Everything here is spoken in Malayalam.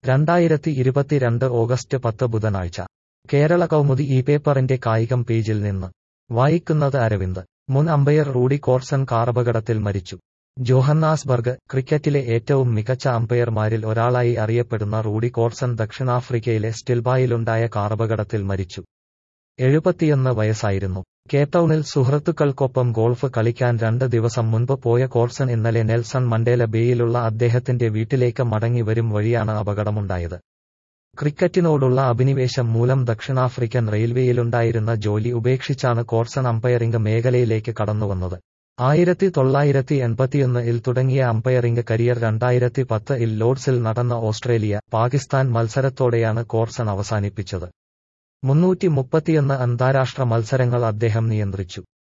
രണ്ടായിരത്തി ഇരുപത്തിരണ്ട് ഓഗസ്റ്റ് പത്ത് ബുധനാഴ്ച കേരള കൗമുദി ഈ പേപ്പറിന്റെ കായികം പേജിൽ നിന്ന് വായിക്കുന്നത് അരവിന്ദ് മുൻ അമ്പയർ റൂഡി കോർസൺ കാറപകടത്തിൽ മരിച്ചു ജോഹന്നാസ്ബർഗ് ക്രിക്കറ്റിലെ ഏറ്റവും മികച്ച അമ്പയർമാരിൽ ഒരാളായി അറിയപ്പെടുന്ന റൂഡി കോർസൺ ദക്ഷിണാഫ്രിക്കയിലെ സ്റ്റിൽബായിലുണ്ടായ കാറപകടത്തിൽ മരിച്ചു എഴുപത്തിയൊന്ന് വയസ്സായിരുന്നു കേപ്ടൌണിൽ സുഹൃത്തുക്കൾക്കൊപ്പം ഗോൾഫ് കളിക്കാൻ രണ്ട് ദിവസം മുൻപ് പോയ കോർസൺ ഇന്നലെ നെൽസൺ മണ്ടേല ബേയിലുള്ള അദ്ദേഹത്തിന്റെ വീട്ടിലേക്ക് മടങ്ങി വരും വഴിയാണ് അപകടമുണ്ടായത് ക്രിക്കറ്റിനോടുള്ള അഭിനിവേശം മൂലം ദക്ഷിണാഫ്രിക്കൻ റെയിൽവേയിലുണ്ടായിരുന്ന ജോലി ഉപേക്ഷിച്ചാണ് കോർസൺ അമ്പയറിംഗ് മേഖലയിലേക്ക് കടന്നുവന്നത് ആയിരത്തി തൊള്ളായിരത്തി എൺപത്തിയൊന്ന് ഇൽ തുടങ്ങിയ അമ്പയറിംഗ് കരിയർ രണ്ടായിരത്തി പത്ത് ഇൽ ലോർഡ്സിൽ നടന്ന ഓസ്ട്രേലിയ പാകിസ്ഥാൻ മത്സരത്തോടെയാണ് കോർസൺ അവസാനിപ്പിച്ചത് മുന്നൂറ്റി മുപ്പത്തിയൊന്ന് അന്താരാഷ്ട്ര മത്സരങ്ങൾ അദ്ദേഹം നിയന്ത്രിച്ചു